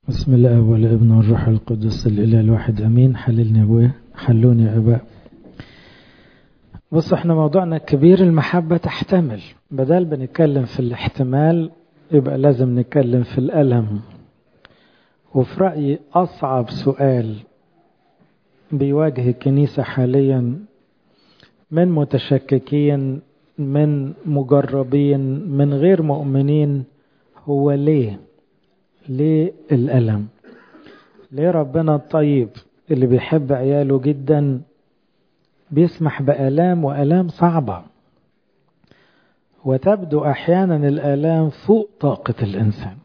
بسم الله والابن والروح القدس الإله الواحد أمين حللني أبويا حلوني يا أباء بص احنا موضوعنا الكبير المحبة تحتمل بدل بنتكلم في الاحتمال يبقى لازم نتكلم في الألم وفي رأيي أصعب سؤال بيواجه الكنيسة حاليا من متشككين من مجربين من غير مؤمنين هو ليه ليه الألم ليه ربنا الطيب اللي بيحب عياله جدا بيسمح بآلام وآلام صعبة وتبدو أحيانا الآلام فوق طاقة الإنسان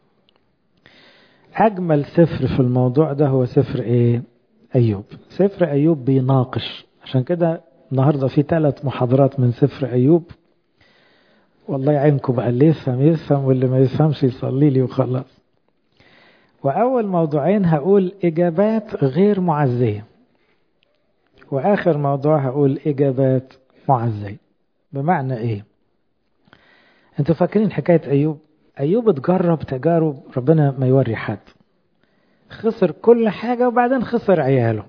أجمل سفر في الموضوع ده هو سفر إيه؟ أيوب سفر أيوب بيناقش عشان كده النهاردة في ثلاث محاضرات من سفر أيوب والله يعينكم بقى اللي يفهم يفهم واللي ما يفهمش يصلي لي وخلاص وأول موضوعين هقول إجابات غير معزية وآخر موضوع هقول إجابات معزية بمعنى إيه أنتوا فاكرين حكاية أيوب أيوب اتجرب تجارب ربنا ما يوري حد خسر كل حاجة وبعدين خسر عياله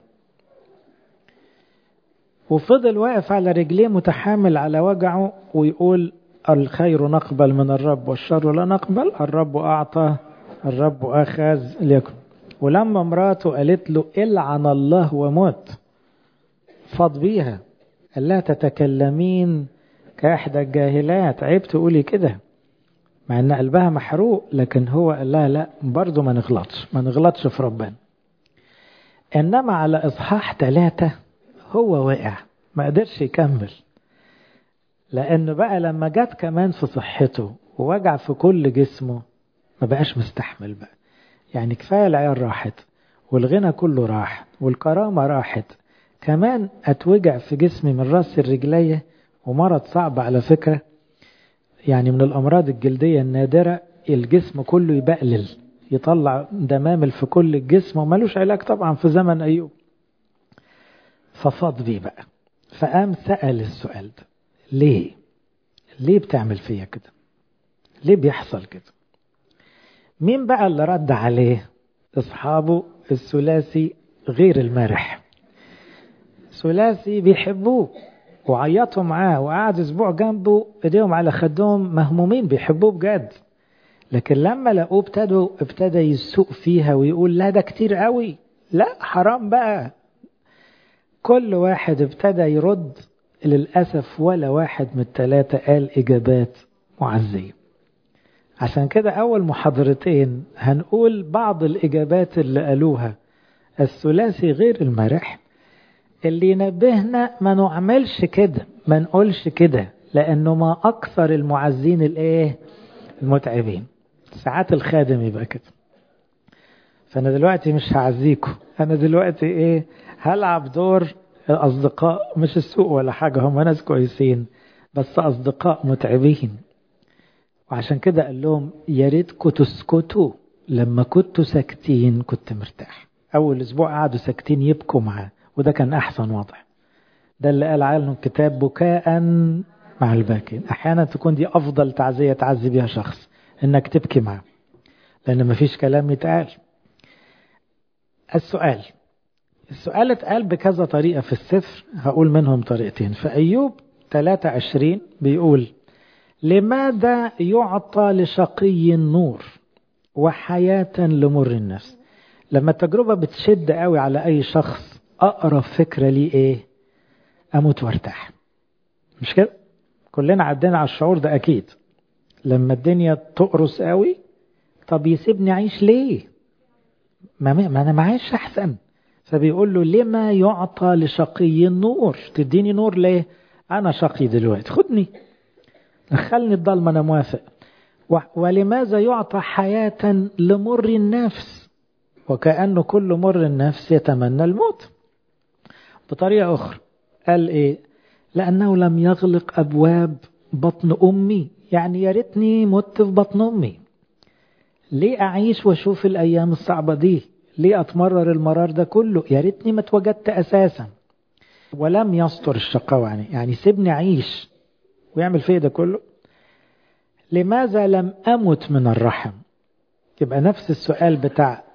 وفضل واقف على رجليه متحامل على وجعه ويقول الخير نقبل من الرب والشر لا نقبل الرب أعطى الرب أخذ ليكن ولما مراته قالت له العن الله ومت فاض بيها قال لها تتكلمين كإحدى الجاهلات عيب تقولي كده مع ان قلبها محروق لكن هو قال لها لا برضه ما نغلطش ما نغلطش في ربنا انما على اصحاح ثلاثة هو وقع ما قدرش يكمل لان بقى لما جت كمان في صحته ووجع في كل جسمه ما بقاش مستحمل بقى يعني كفاية العيال راحت والغنى كله راح والكرامة راحت كمان أتوجع في جسمي من راس الرجلية ومرض صعب على فكرة يعني من الأمراض الجلدية النادرة الجسم كله يبقلل يطلع دمامل في كل الجسم وملوش علاج طبعا في زمن أيوب ففاض بيه بقى فقام سأل السؤال ده ليه ليه بتعمل فيا كده ليه بيحصل كده مين بقى اللي رد عليه اصحابه الثلاثي غير المرح ثلاثي بيحبوه وعيطوا معاه وقعد اسبوع جنبه ايديهم على خدهم مهمومين بيحبوه بجد لكن لما لقوه ابتدوا ابتدى يسوق فيها ويقول لا ده كتير قوي لا حرام بقى كل واحد ابتدى يرد للأسف ولا واحد من الثلاثة قال إجابات معزية عشان كده أول محاضرتين هنقول بعض الإجابات اللي قالوها الثلاثي غير المرح اللي ينبهنا ما نعملش كده ما نقولش كده لأنه ما أكثر المعزين الإيه المتعبين ساعات الخادم يبقى كده فأنا دلوقتي مش هعزيكم أنا دلوقتي إيه هلعب دور أصدقاء مش السوق ولا حاجة هم ناس كويسين بس أصدقاء متعبين وعشان كده قال لهم يا ريتكم تسكتوا لما كنتوا ساكتين كنت مرتاح اول اسبوع قعدوا ساكتين يبكوا معاه وده كان احسن وضع ده اللي قال عنه الكتاب بكاء مع الباكين احيانا تكون دي افضل تعزيه تعزي بيها شخص انك تبكي معاه لان مفيش كلام يتقال السؤال السؤال اتقال بكذا طريقه في السفر هقول منهم طريقتين في ايوب 23 بيقول لماذا يعطى لشقي النور وحياة لمر النفس لما التجربة بتشد قوي على أي شخص أقرب فكرة ليه إيه أموت وارتاح مش كده كلنا عدينا على الشعور ده أكيد لما الدنيا تقرص قوي طب يسيبني أعيش ليه ما, ما أنا معيش أحسن فبيقول له لما يعطى لشقي النور تديني نور ليه أنا شقي دلوقتي خدني دخلني الضلمة أنا موافق ولماذا يعطى حياة لمر النفس وكأنه كل مر النفس يتمنى الموت بطريقة أخرى قال إيه لأنه لم يغلق أبواب بطن أمي يعني يا ريتني مت في بطن أمي ليه أعيش وأشوف الأيام الصعبة دي ليه أتمرر المرار ده كله يا ريتني ما اتوجدت أساسا ولم يستر الشقاوة يعني يعني سيبني أعيش ويعمل فيه ده كله لماذا لم أمت من الرحم يبقى نفس السؤال بتاع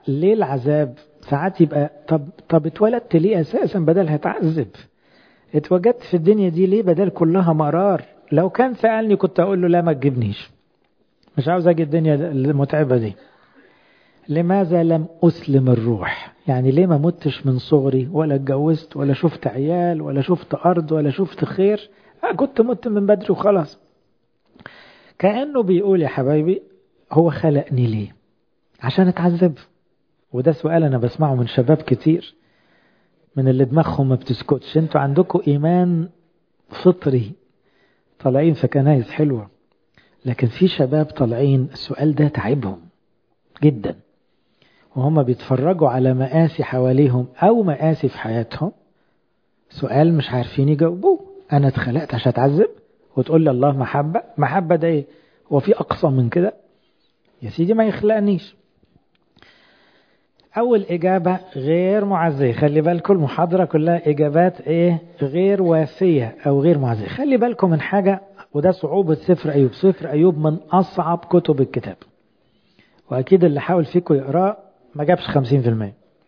ليه العذاب ساعات يبقى طب طب اتولدت ليه اساسا بدل هتعذب اتوجدت في الدنيا دي ليه بدل كلها مرار لو كان سألني كنت اقول له لا ما تجيبنيش مش عاوز اجي الدنيا المتعبة دي لماذا لم أسلم الروح يعني ليه ما متش من صغري ولا اتجوزت ولا شفت عيال ولا شفت أرض ولا شفت خير كنت مت من بدري وخلاص كأنه بيقول يا حبايبي هو خلقني ليه عشان اتعذب وده سؤال أنا بسمعه من شباب كتير من اللي دماغهم ما بتسكتش انتوا عندكم إيمان فطري طالعين في كنايس حلوة لكن في شباب طالعين السؤال ده تعبهم جدا وهم بيتفرجوا على مآسي حواليهم أو مآسي في حياتهم سؤال مش عارفين يجاوبوه أنا اتخلقت عشان أتعذب وتقول لي الله محبة محبة ده إيه هو في أقصى من كده يا سيدي ما يخلقنيش أول إجابة غير معزية خلي بالكم المحاضرة كلها إجابات إيه غير وافية أو غير معزية خلي بالكم من حاجة وده صعوبة سفر أيوب سفر أيوب من أصعب كتب الكتاب وأكيد اللي حاول فيكم يقراه ما جابش 50%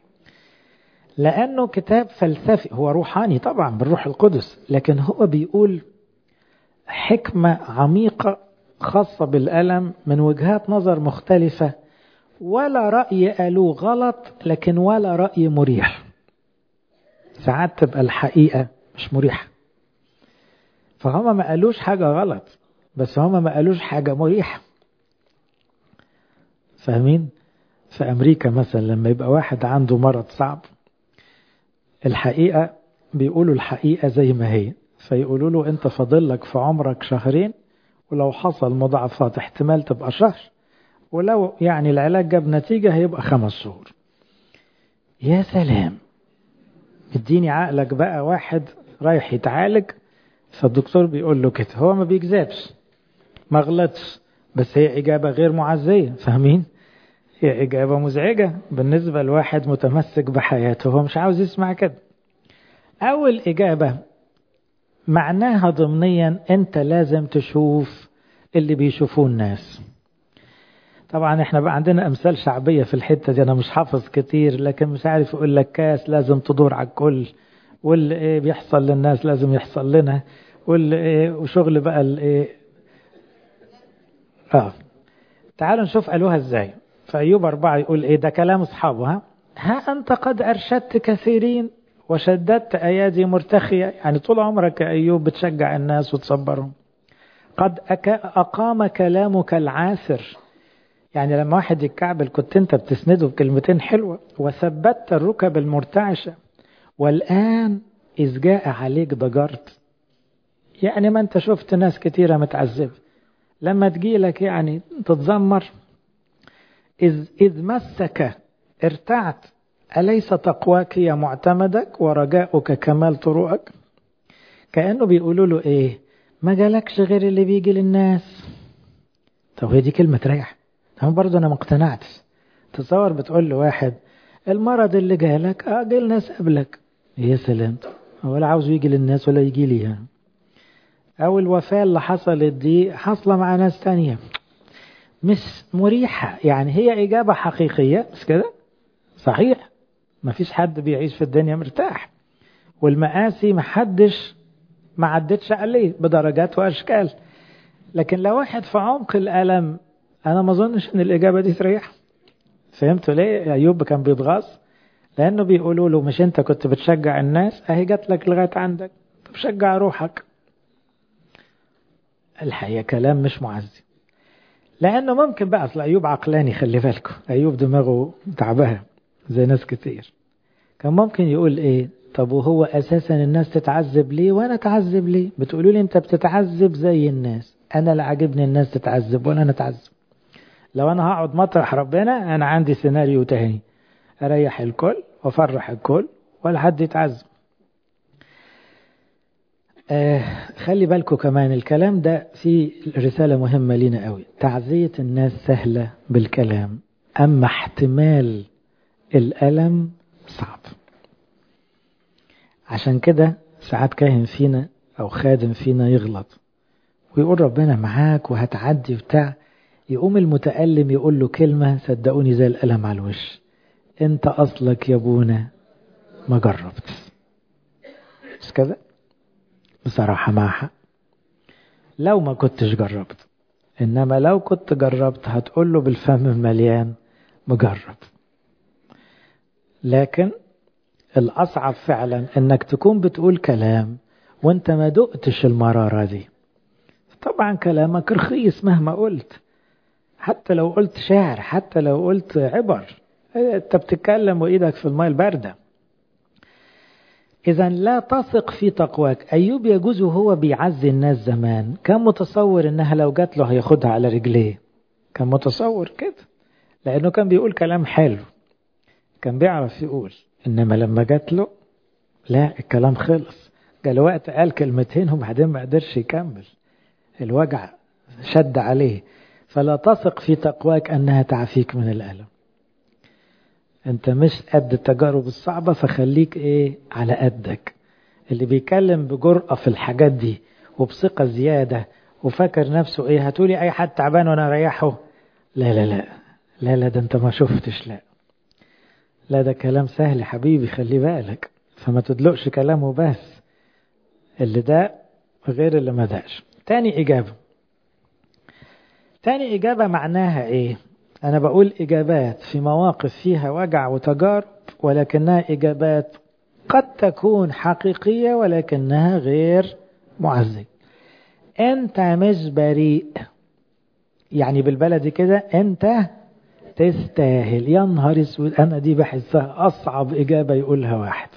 لأنه كتاب فلسفي هو روحاني طبعا بالروح القدس لكن هو بيقول حكمة عميقة خاصة بالألم من وجهات نظر مختلفة ولا رأي قالوه غلط لكن ولا رأي مريح ساعات تبقى الحقيقة مش مريحة فهم ما قالوش حاجة غلط بس هم ما قالوش حاجة مريحة فاهمين في أمريكا مثلا لما يبقى واحد عنده مرض صعب الحقيقة بيقولوا الحقيقة زي ما هي فيقولوا له أنت فاضل لك في عمرك شهرين ولو حصل مضاعفات احتمال تبقى شهر ولو يعني العلاج جاب نتيجة هيبقى خمس شهور يا سلام اديني عقلك بقى واحد رايح يتعالج فالدكتور بيقول له كده هو ما بيكذبش ما غلطش بس هي إجابة غير معزية فاهمين هي إجابة مزعجة بالنسبة لواحد متمسك بحياته هو مش عاوز يسمع كده أول إجابة معناها ضمنيا أنت لازم تشوف اللي بيشوفوه الناس طبعا احنا بقى عندنا امثال شعبيه في الحته دي انا مش حافظ كتير لكن مش عارف اقول لك كاس لازم تدور على الكل واللي ايه بيحصل للناس لازم يحصل لنا واللي ايه وشغل بقى الايه اه تعالوا نشوف قالوها ازاي فايوب اربعه يقول ايه ده كلام اصحابه ها ها انت قد ارشدت كثيرين وشددت ايادي مرتخيه يعني طول عمرك يا ايوب بتشجع الناس وتصبرهم قد اقام كلامك العاثر يعني لما واحد يتكعبل كنت انت بتسنده بكلمتين حلوة وثبتت الركب المرتعشة والآن إذ جاء عليك ضجرت يعني ما انت شفت ناس كتيرة متعذبة لما تجيلك يعني تتذمر إذ, إذ مسك ارتعت أليس تقواك هي معتمدك ورجاؤك كمال طرقك كأنه بيقولوا له إيه ما جالكش غير اللي بيجي للناس طب هي دي كلمة تريح هم برضه انا ما اقتنعتش تصور بتقول لواحد المرض اللي جالك اه جه الناس قبلك يا سلام ولا عاوز يجي للناس ولا يجي لي يعني. او الوفاة اللي حصلت دي حاصلة مع ناس تانية مش مريحة يعني هي إجابة حقيقية مش كده صحيح ما فيش حد بيعيش في الدنيا مرتاح والمآسي محدش ما عدتش عليه بدرجات وأشكال لكن لو واحد في عمق الألم انا ما اظنش ان الاجابه دي تريح فهمتوا ليه ايوب كان بيتغاظ لانه بيقولوا له مش انت كنت بتشجع الناس اهي جات لك لغايه عندك طب شجع روحك الحقيقه كلام مش معزي لانه ممكن بقى اصل ايوب عقلاني خلي بالكم ايوب دماغه تعبها زي ناس كتير كان ممكن يقول ايه طب وهو اساسا الناس تتعذب ليه وانا اتعذب ليه بتقولوا لي انت بتتعذب زي الناس انا لا عاجبني الناس تتعذب ولا انا اتعذب لو انا هقعد مطرح ربنا انا عندي سيناريو تاني اريح الكل وافرح الكل ولا حد يتعذب آه خلي بالكم كمان الكلام ده فيه رسالة مهمة لنا قوي تعزية الناس سهلة بالكلام أما احتمال الألم صعب عشان كده ساعات كاهن فينا أو خادم فينا يغلط ويقول ربنا معاك وهتعدي بتاع يقوم المتألم يقول له كلمة صدقوني زي الألم على الوش انت اصلك يا ابونا ما جربت مش كده بصراحة مع حق لو ما كنتش جربت انما لو كنت جربت هتقول له بالفم المليان مجرب لكن الاصعب فعلا انك تكون بتقول كلام وانت ما دقتش المرارة دي طبعا كلامك رخيص مهما قلت حتى لو قلت شعر حتى لو قلت عبر انت بتتكلم وايدك في الماء الباردة اذا لا تثق في تقواك ايوب يجوز وهو بيعزي الناس زمان كان متصور انها لو جات له هياخدها على رجليه كان متصور كده لانه كان بيقول كلام حلو كان بيعرف يقول انما لما جات له لا الكلام خلص جاله وقت قال كلمتين وبعدين ما قدرش يكمل الوجع شد عليه فلا تثق في تقواك انها تعفيك من الالم انت مش قد التجارب الصعبة فخليك ايه على قدك اللي بيتكلم بجرأة في الحاجات دي وبثقة زيادة وفاكر نفسه ايه هتقولي اي حد تعبان وانا اريحه لا لا لا لا لا ده انت ما شفتش لا لا ده كلام سهل حبيبي خلي بالك فما تدلقش كلامه بس اللي ده غير اللي ما داش تاني إجابة تاني إجابة معناها إيه أنا بقول إجابات في مواقف فيها وجع وتجارب ولكنها إجابات قد تكون حقيقية ولكنها غير معزية أنت مش بريء يعني بالبلدي كده أنت تستاهل يا نهار اسود أنا دي بحسها أصعب إجابة يقولها واحد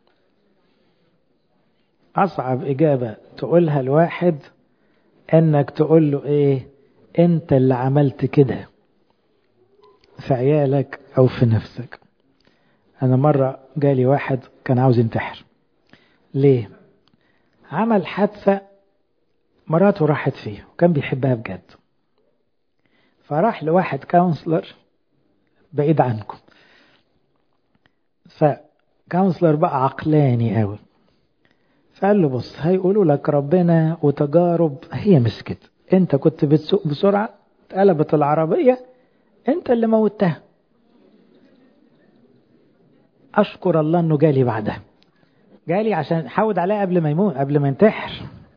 أصعب إجابة تقولها الواحد إنك تقول له إيه أنت اللي عملت كده في عيالك أو في نفسك أنا مرة جالي واحد كان عاوز ينتحر ليه عمل حادثة مراته راحت فيه وكان بيحبها بجد فراح لواحد كونسلر بعيد عنكم فكونسلر بقى عقلاني قوي فقال له بص هيقولوا لك ربنا وتجارب هي مش كده انت كنت بتسوق بسرعة اتقلبت العربية انت اللي موتها اشكر الله انه جالي بعدها جالي عشان حاود عليها قبل ما يموت قبل ما ينتحر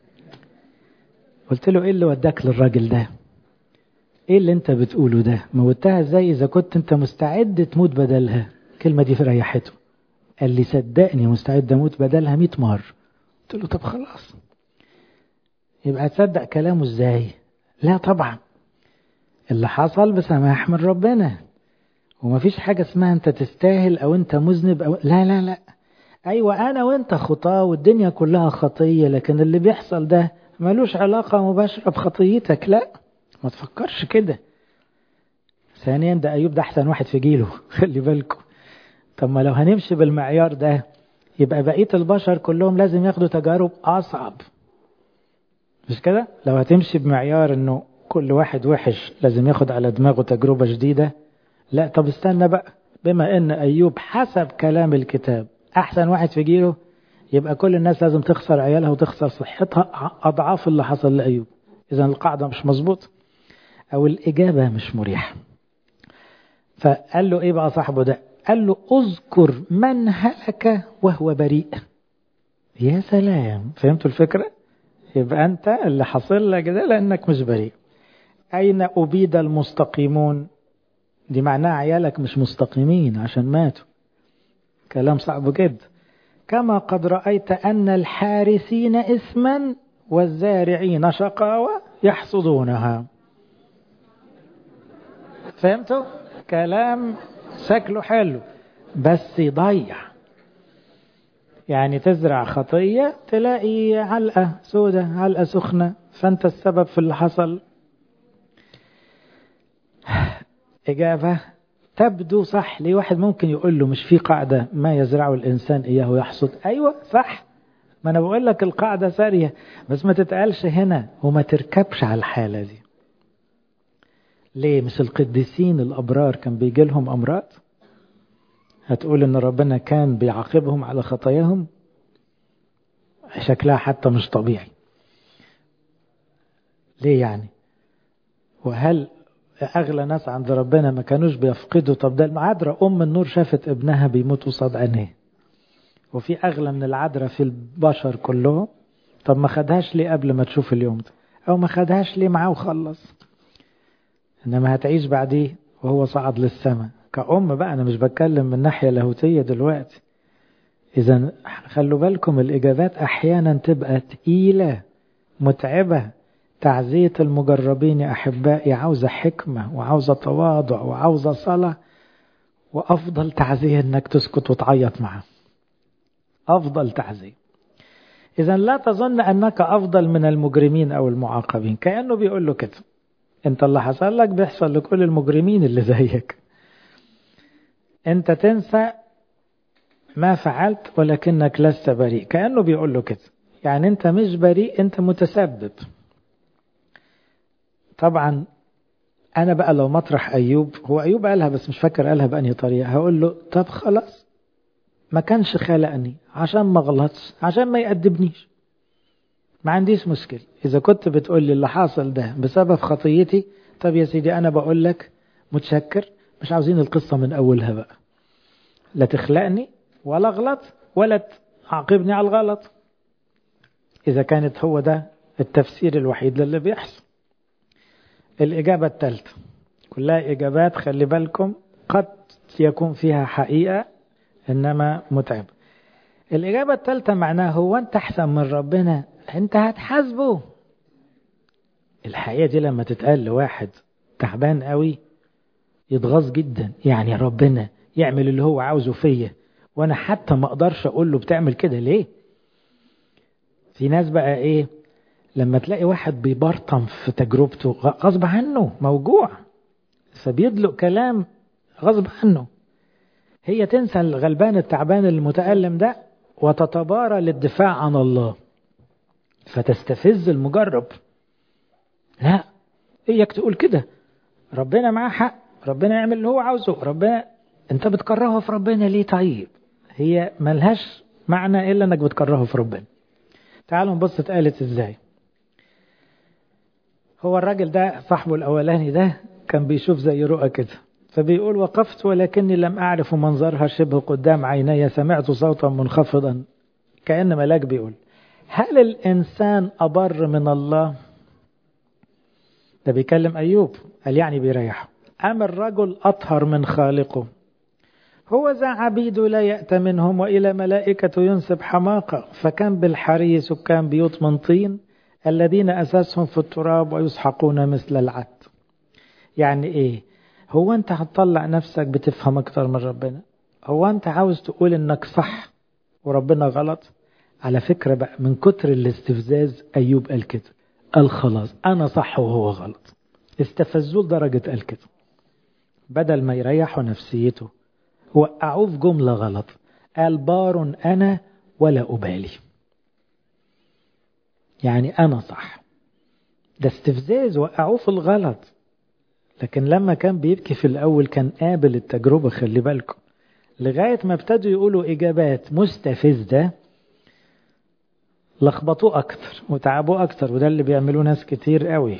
قلت له ايه اللي وداك للراجل ده ايه اللي انت بتقوله ده موتها ازاي اذا كنت انت مستعد تموت بدلها الكلمة دي ريحته قال لي صدقني مستعد اموت بدلها 100 مرة قلت له طب خلاص يبقى تصدق كلامه ازاي لا طبعا اللي حصل بسماح من ربنا ومفيش حاجة اسمها انت تستاهل او انت مذنب او لا لا لا ايوه انا وانت خطاة والدنيا كلها خطية لكن اللي بيحصل ده ملوش علاقة مباشرة بخطيتك لا ما تفكرش كده ثانيا ده ايوب ده احسن واحد في جيله خلي بالكم طب ما لو هنمشي بالمعيار ده يبقى بقية البشر كلهم لازم ياخدوا تجارب أصعب مش كده؟ لو هتمشي بمعيار إنه كل واحد وحش لازم ياخد على دماغه تجربة جديدة لا طب استنى بقى بما إن أيوب حسب كلام الكتاب أحسن واحد في جيله يبقى كل الناس لازم تخسر عيالها وتخسر صحتها أضعاف اللي حصل لأيوب إذا القاعدة مش مظبوط أو الإجابة مش مريحة فقال له إيه بقى صاحبه ده قال له اذكر من هلك وهو بريء يا سلام فهمتوا الفكرة يبقى أنت اللي حصل لك ده لأنك مش بريء أين أبيد المستقيمون دي معناها عيالك مش مستقيمين عشان ماتوا كلام صعب جدا كما قد رأيت أن الحارثين إثما والزارعين شقاوة يحصدونها فهمتوا كلام شكله حلو بس يضيع يعني تزرع خطية تلاقي علقة سودة علقة سخنة فأنت السبب في اللي حصل إجابة تبدو صح ليه واحد ممكن يقول له مش في قاعدة ما يزرعه الإنسان إياه يحصد أيوة صح ما أنا بقول لك القاعدة سارية بس ما تتقالش هنا وما تركبش على الحالة دي ليه مش القديسين الأبرار كان بيجي لهم أمراض هتقول إن ربنا كان بيعاقبهم على خطاياهم شكلها حتى مش طبيعي ليه يعني وهل أغلى ناس عند ربنا ما كانوش بيفقدوا طب ده العذراء أم النور شافت ابنها بيموت قصاد عينيه وفي أغلى من العذراء في البشر كلهم طب ما خدهاش ليه قبل ما تشوف اليوم ده أو ما خدهاش ليه معاه وخلص إنما هتعيش بعديه وهو صعد للسماء كأم بقى أنا مش بتكلم من ناحية لاهوتية دلوقتي إذا خلوا بالكم الإجابات أحيانا تبقى تقيلة متعبة تعزية المجربين يا أحبائي عاوزة حكمة وعاوزة تواضع وعاوزة صلاة وأفضل تعزية إنك تسكت وتعيط معه أفضل تعزية إذا لا تظن أنك أفضل من المجرمين أو المعاقبين كأنه بيقول له كده أنت اللي حصل لك بيحصل لكل المجرمين اللي زيك أنت تنسى ما فعلت ولكنك لست بريء كأنه بيقول له كده يعني أنت مش بريء أنت متسبب طبعا أنا بقى لو مطرح أيوب هو أيوب قالها بس مش فاكر قالها بأنهي طريقة هقول له طب خلاص ما كانش خلقني عشان ما غلطش عشان ما يأدبنيش ما عنديش مشكلة إذا كنت بتقول لي اللي حاصل ده بسبب خطيتي طب يا سيدي أنا بقول لك متشكر مش عاوزين القصة من أولها بقى لا تخلقني ولا أغلط ولا تعاقبني على الغلط إذا كانت هو ده التفسير الوحيد للي بيحصل الإجابة الثالثة كلها إجابات خلي بالكم قد يكون فيها حقيقة إنما متعب الإجابة الثالثة معناها هو أنت أحسن من ربنا أنت هتحاسبه الحقيقة دي لما تتقال لواحد تعبان قوي يتغاظ جدا يعني ربنا يعمل اللي هو عاوزه فيا وانا حتى ما اقدرش اقول له بتعمل كده ليه في ناس بقى ايه لما تلاقي واحد بيبرطم في تجربته غصب عنه موجوع فبيدلق كلام غصب عنه هي تنسى الغلبان التعبان المتألم ده وتتبارى للدفاع عن الله فتستفز المجرب لا اياك تقول كده ربنا معاه حق ربنا يعمل اللي هو عاوزه ربنا انت بتكرهه في ربنا ليه طيب هي ملهاش معنى الا انك بتكرهه في ربنا تعالوا نبص اتقالت ازاي هو الراجل ده صاحبه الاولاني ده كان بيشوف زي رؤى كده فبيقول وقفت ولكني لم اعرف منظرها شبه قدام عيني سمعت صوتا منخفضا كأن ملاك بيقول هل الإنسان أبر من الله ده بيكلم أيوب قال يعني بيريحه أم الرجل أطهر من خالقه هو ذا عبيد لا يأتى منهم وإلى ملائكة ينسب حماقة فكان بالحري سكان بيوت من طين الذين أساسهم في التراب ويسحقون مثل العد يعني إيه هو أنت هتطلع نفسك بتفهم أكتر من ربنا هو أنت عاوز تقول إنك صح وربنا غلط على فكرة بقى من كتر الاستفزاز أيوب قال كده قال خلاص أنا صح وهو غلط استفزوه لدرجة قال كده بدل ما يريحوا نفسيته وقعوه في جملة غلط قال بار أنا ولا أبالي يعني أنا صح ده استفزاز وقعوه في الغلط لكن لما كان بيبكي في الأول كان قابل التجربة خلي بالكم لغاية ما ابتدوا يقولوا إجابات مستفزة لخبطوه أكتر وتعبوه أكتر وده اللي بيعملوه ناس كتير قوي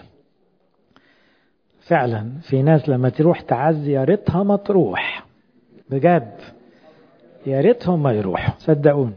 فعلا في ناس لما تروح تعزي يا ريتها ما تروح بجد يا ريتهم ما يروحوا صدقوني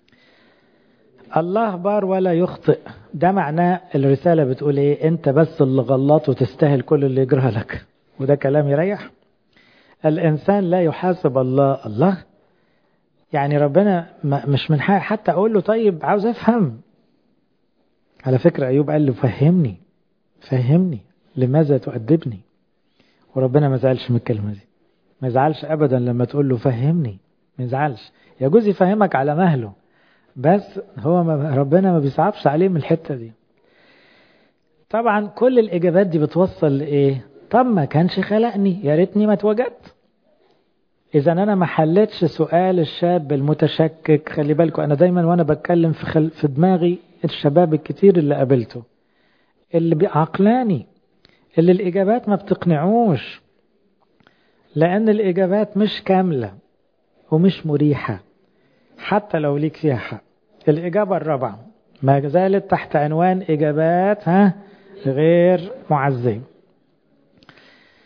الله بار ولا يخطئ ده معناه الرسالة بتقول ايه انت بس اللي غلط وتستاهل كل اللي يجرى لك وده كلام يريح الانسان لا يحاسب الله الله يعني ربنا مش من حق حتى اقول له طيب عاوز افهم على فكرة ايوب قال له فهمني فهمني لماذا تؤدبني وربنا ما زعلش من الكلمة دي ما يزعلش ابدا لما تقول له فهمني ما يزعلش يجوز يفهمك على مهله بس هو ما ربنا ما بيصعبش عليه من الحتة دي طبعا كل الإجابات دي بتوصل لإيه طب ما كانش خلقني يا ريتني ما اتوجدت إذا أنا ما حلتش سؤال الشاب المتشكك خلي بالكم أنا دايما وأنا بتكلم في, خل... في دماغي الشباب الكتير اللي قابلته اللي عقلاني اللي الإجابات ما بتقنعوش لأن الإجابات مش كاملة ومش مريحة حتى لو ليك فيها حق الإجابة الرابعة ما زالت تحت عنوان إجابات ها غير معزية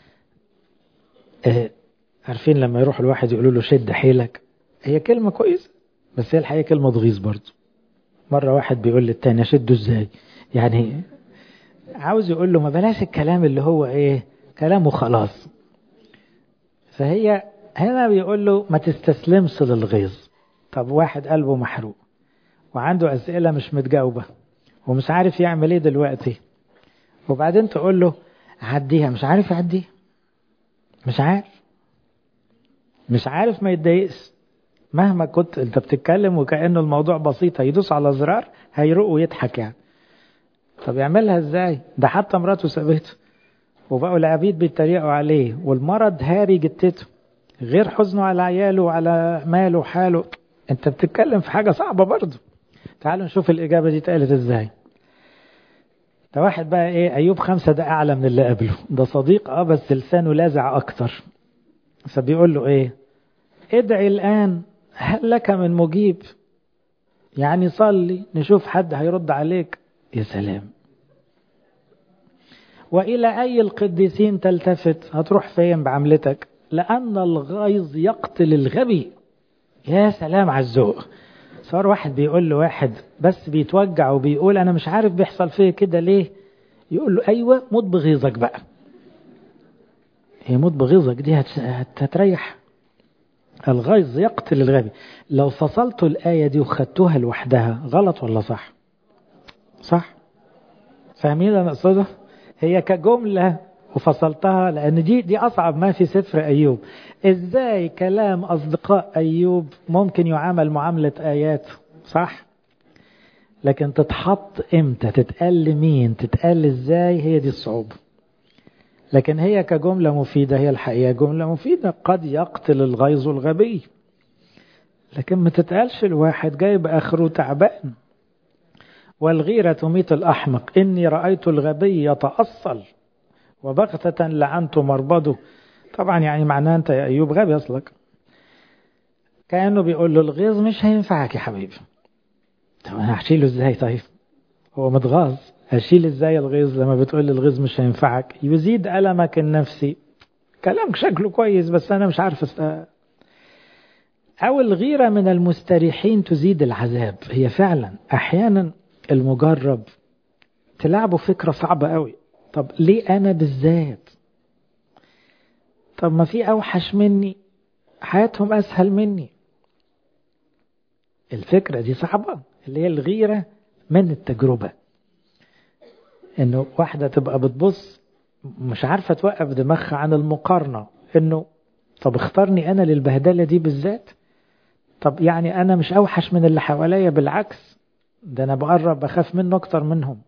آه عارفين لما يروح الواحد يقولوا له شد حيلك هي كلمة كويسة بس هي الحقيقة كلمة تغيظ برضه مرة واحد بيقول للتاني اشده ازاي يعني عاوز يقول له ما بلاش الكلام اللي هو ايه كلامه خلاص فهي هنا بيقول له ما تستسلمش للغيظ طب واحد قلبه محروق وعنده أسئلة مش متجاوبة ومش عارف يعمل ايه دلوقتي وبعدين تقول له عديها مش عارف يعديها مش عارف مش عارف ما يتضايقش مهما كنت انت بتتكلم وكأنه الموضوع بسيط هيدوس على زرار هيروق ويضحك يعني طب يعملها ازاي ده حتى مراته سابته وبقوا العبيد بيتريقوا عليه والمرض هاري جتته غير حزنه على عياله وعلى ماله وحاله انت بتتكلم في حاجة صعبة برضه تعالوا نشوف الإجابة دي اتقالت ازاي ده واحد بقى ايه أيوب خمسة ده أعلى من اللي قبله ده صديق اه بس لسانه لازع أكتر فبيقول له ايه ادعي الآن هل لك من مجيب يعني صلي نشوف حد هيرد عليك يا سلام وإلى أي القديسين تلتفت هتروح فين بعملتك لأن الغيظ يقتل الغبي يا سلام على الذوق صار واحد بيقول له واحد بس بيتوجع وبيقول أنا مش عارف بيحصل فيا كده ليه يقول له أيوة موت بغيظك بقى هي موت بغيظك دي هتريح الغيظ يقتل الغبي لو فصلتوا الآية دي وخدتوها لوحدها غلط ولا صح صح فاهمين أنا أقصده هي كجملة وفصلتها لأن دي دي أصعب ما في سفر أيوب إزاي كلام أصدقاء أيوب ممكن يعامل معاملة آيات صح لكن تتحط إمتى تتقال لمين تتقال إزاي هي دي الصعوبة لكن هي كجملة مفيدة هي الحقيقة جملة مفيدة قد يقتل الغيظ الغبي لكن ما تتقالش الواحد جايب آخره تعبان والغيرة تميت الأحمق إني رأيت الغبي يتأصل وبغتة لعنت مربده طبعا يعني معناه أنت يا أيوب غبي أصلك كأنه بيقول له الغيظ مش هينفعك يا حبيبي طب أنا هشيله إزاي طيب هو متغاظ هشيل إزاي الغيظ لما بتقول لي الغيظ مش هينفعك يزيد ألمك النفسي كلامك شكله كويس بس أنا مش عارف است... أو الغيرة من المستريحين تزيد العذاب هي فعلا أحيانا المجرب تلعبه فكرة صعبة قوي طب ليه أنا بالذات طب ما في أوحش مني حياتهم أسهل مني الفكرة دي صعبة اللي هي الغيرة من التجربة انه واحدة تبقى بتبص مش عارفة توقف دماغها عن المقارنة انه طب اختارني انا للبهدلة دي بالذات طب يعني انا مش اوحش من اللي حواليا بالعكس ده انا بقرب بخاف منه اكتر منهم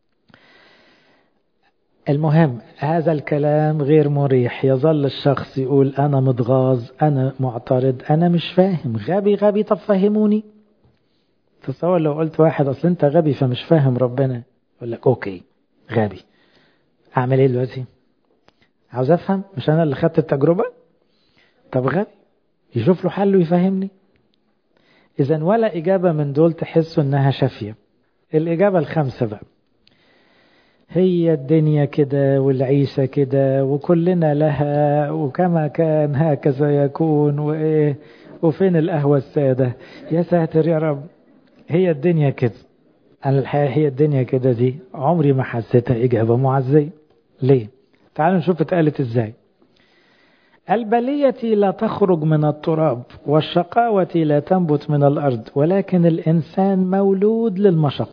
المهم هذا الكلام غير مريح يظل الشخص يقول أنا متغاظ أنا معترض أنا مش فاهم غبي غبي طب فهموني تصور لو قلت واحد أصل أنت غبي فمش فاهم ربنا يقول لك أوكي غبي أعمل إيه دلوقتي عاوز أفهم مش أنا اللي خدت التجربة طب غبي يشوف له حل ويفهمني إذا ولا إجابة من دول تحسوا إنها شافية الإجابة الخامسة بقى هي الدنيا كده والعيشة كده وكلنا لها وكما كان هكذا يكون وإيه وفين القهوة السادة يا ساتر يا رب هي الدنيا كده أنا الحقيقة هي الدنيا كده دي عمري ما حسيتها إجابة معزية ليه؟ تعالوا نشوف اتقالت إزاي البلية لا تخرج من التراب والشقاوة لا تنبت من الأرض ولكن الإنسان مولود للمشق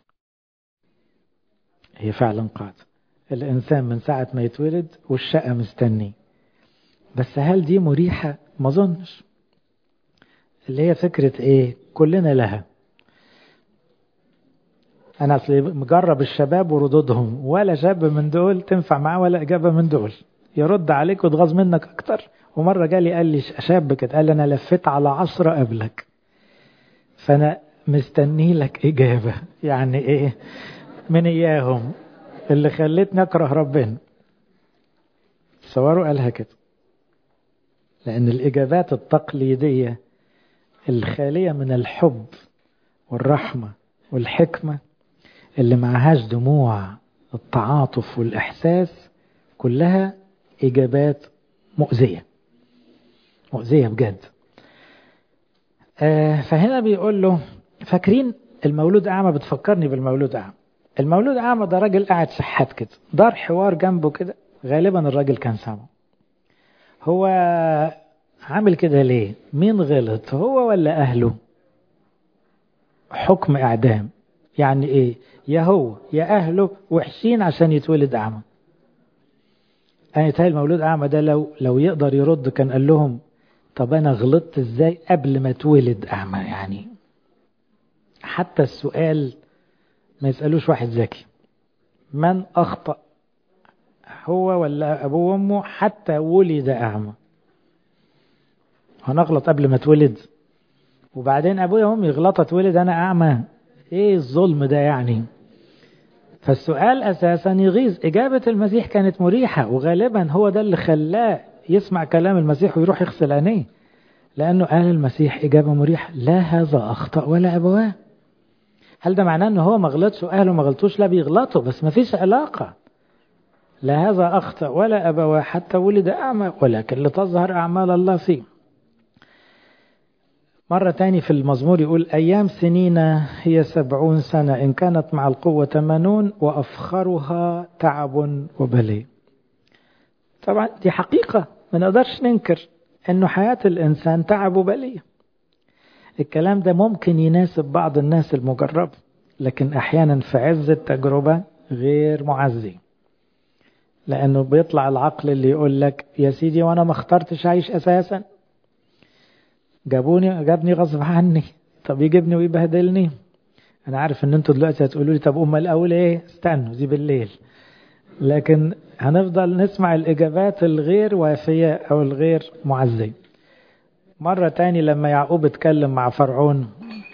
هي فعلا قاعدة الإنسان من ساعة ما يتولد والشقة مستني بس هل دي مريحة؟ ما ظنش اللي هي فكرة إيه؟ كلنا لها أنا أصلي مجرب الشباب وردودهم ولا شاب من دول تنفع معاه ولا إجابة من دول يرد عليك وتغاظ منك أكتر ومرة جالي قال لي شاب كده قال لي أنا لفيت على عشرة قبلك فأنا مستني لك إجابة يعني إيه من إياهم اللي خلتني أكره ربنا صوروا قالها كده لأن الإجابات التقليدية الخالية من الحب والرحمة والحكمة اللي معهاش دموع التعاطف والإحساس كلها إجابات مؤذية مؤذية بجد آه فهنا بيقول له فاكرين المولود أعمى بتفكرني بالمولود أعمى المولود أعمى ده راجل قاعد شحات كده دار حوار جنبه كده غالبا الراجل كان سامعه هو عامل كده ليه مين غلط هو ولا أهله حكم إعدام يعني إيه يا هو يا أهله وحشين عشان يتولد أعمى أنا يتهيأ المولود أعمى ده لو لو يقدر يرد كان قال لهم طب أنا غلطت إزاي قبل ما اتولد أعمى يعني حتى السؤال ما يسألوش واحد ذكي من أخطأ هو ولا أبوه وأمه حتى ولد أعمى هنغلط قبل ما اتولد وبعدين أبويا وأمي غلطت اتولد أنا أعمى إيه الظلم ده يعني فالسؤال أساسا يغيظ إجابة المسيح كانت مريحة وغالبا هو ده اللي خلاه يسمع كلام المسيح ويروح يغسل عينيه لأنه قال المسيح إجابة مريحة لا هذا أخطأ ولا أبواه هل ده معناه أنه هو ما غلطش وأهله ما غلطوش لا بيغلطوا بس ما فيش علاقة لا هذا أخطأ ولا أبواه حتى ولد أعمى ولكن لتظهر أعمال الله فيه مرة تاني في المزمور يقول أيام سنين هي سبعون سنة إن كانت مع القوة ثمانون وأفخرها تعب وبلي طبعا دي حقيقة ما نقدرش ننكر أنه حياة الإنسان تعب وبلي الكلام ده ممكن يناسب بعض الناس المجرب لكن أحيانا في عز التجربة غير معزي لأنه بيطلع العقل اللي يقول لك يا سيدي وأنا ما اخترتش أعيش أساسا جابوني جابني غصب عني طب يجيبني ويبهدلني انا عارف ان انتوا دلوقتي هتقولوا لي طب امال الاول ايه استنوا دي بالليل لكن هنفضل نسمع الاجابات الغير وافيه او الغير معزيه مرة تاني لما يعقوب اتكلم مع فرعون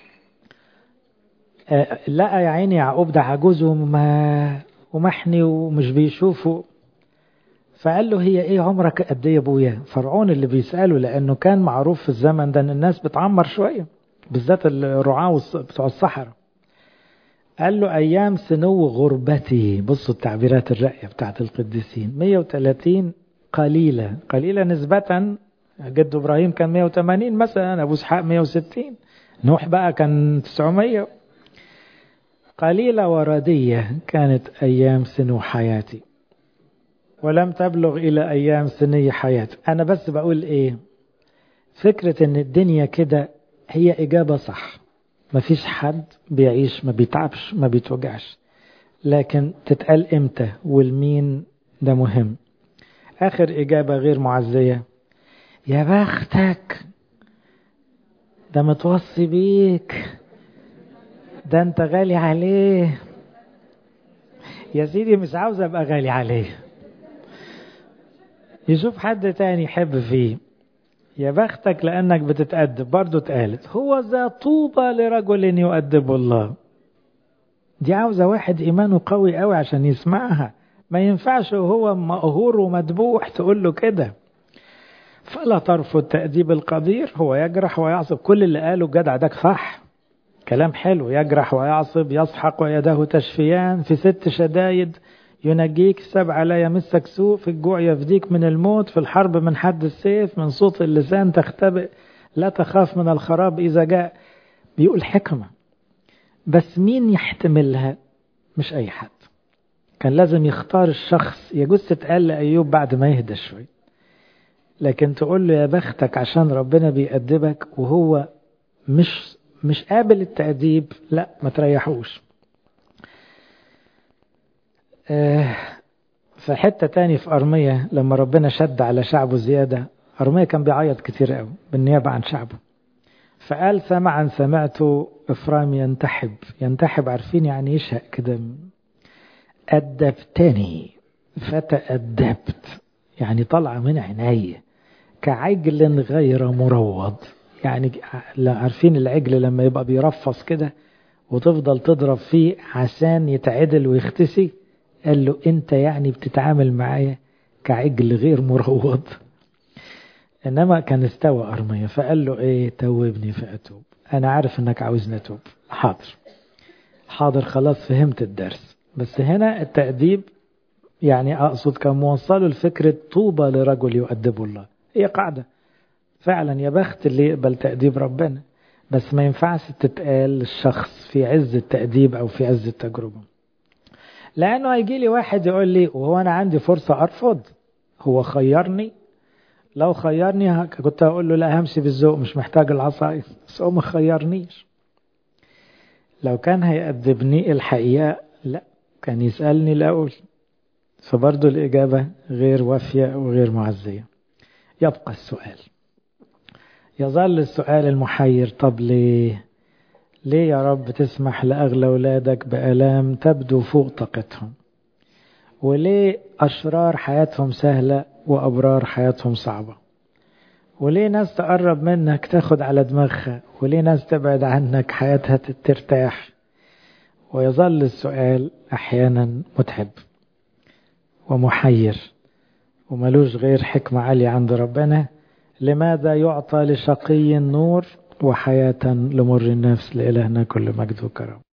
لقى يا عيني يعقوب ده عجوز وما ومحني ومش بيشوفه فقال له هي ايه عمرك قد ايه يا ابويا فرعون اللي بيساله لانه كان معروف في الزمن ده ان الناس بتعمر شويه بالذات الرعاة بتوع الصحراء قال له ايام سنو غربتي بصوا التعبيرات الرأية بتاعت القديسين 130 قليلة قليلة نسبة جد ابراهيم كان 180 مثلا ابو اسحاق 160 نوح بقى كان 900 قليلة وردية كانت ايام سنو حياتي ولم تبلغ إلى أيام سنية حياتي أنا بس بقول إيه فكرة إن الدنيا كده هي إجابة صح مفيش حد بيعيش ما بيتعبش ما بيتوجعش لكن تتقال إمتى والمين ده مهم آخر إجابة غير معزية يا بختك ده متوصي بيك ده انت غالي عليه يا سيدي مش عاوز ابقى غالي عليه يشوف حد تاني يحب فيه يا بختك لأنك بتتأدب برضو اتقالت هو ذا طوبى لرجل يؤدب الله دي عاوزة واحد إيمانه قوي قوي عشان يسمعها ما ينفعش وهو مقهور ومدبوح تقول له كده فلا ترفض تأديب القدير هو يجرح ويعصب كل اللي قاله جدع ده صح كلام حلو يجرح ويعصب يسحق ويداه تشفيان في ست شدايد ينجيك سبعة لا يمسك سوء في الجوع يفديك من الموت في الحرب من حد السيف من صوت اللسان تختبئ لا تخاف من الخراب إذا جاء بيقول حكمة بس مين يحتملها مش أي حد كان لازم يختار الشخص يجوز تتقال لأيوب بعد ما يهدى شوي لكن تقول له يا بختك عشان ربنا بيأدبك وهو مش مش قابل التأديب لا ما تريحوش في حتة تاني في أرمية لما ربنا شد على شعبه زيادة أرمية كان بيعيط كتير قوي بالنيابة عن شعبه فقال سمعا سمعت إفرام ينتحب ينتحب عارفين يعني يشهق كده أدبتني فتأدبت يعني طلع من عيني كعجل غير مروض يعني عارفين العجل لما يبقى بيرفص كده وتفضل تضرب فيه عشان يتعدل ويختسي قال له انت يعني بتتعامل معايا كعجل غير مروض انما كان استوى ارميا فقال له ايه توبني فاتوب انا عارف انك عاوزني اتوب حاضر حاضر خلاص فهمت الدرس بس هنا التأديب يعني اقصد كان موصله لفكرة طوبى لرجل يؤدب الله هي قاعدة فعلا يا بخت اللي يقبل تأديب ربنا بس ما ينفعش تتقال للشخص في عز التأديب أو في عز التجربة لأنه هيجي لي واحد يقول لي وهو أنا عندي فرصة أرفض هو خيرني لو خيرني كنت هقول له لا همشي بالذوق مش محتاج العصاية بس هو ما خيرنيش لو كان هيأدبني الحقيقة لا كان يسألني الأول فبرضه الإجابة غير وافية وغير معزية يبقى السؤال يظل السؤال المحير طب ليه ليه يا رب تسمح لأغلى أولادك بآلام تبدو فوق طاقتهم وليه أشرار حياتهم سهلة وأبرار حياتهم صعبة وليه ناس تقرب منك تاخد على دماغها وليه ناس تبعد عنك حياتها ترتاح ويظل السؤال أحيانا متعب ومحير وملوش غير حكمة عالية عند ربنا لماذا يعطى لشقي النور وحياة لمر النفس لإلهنا كل مجد وكرم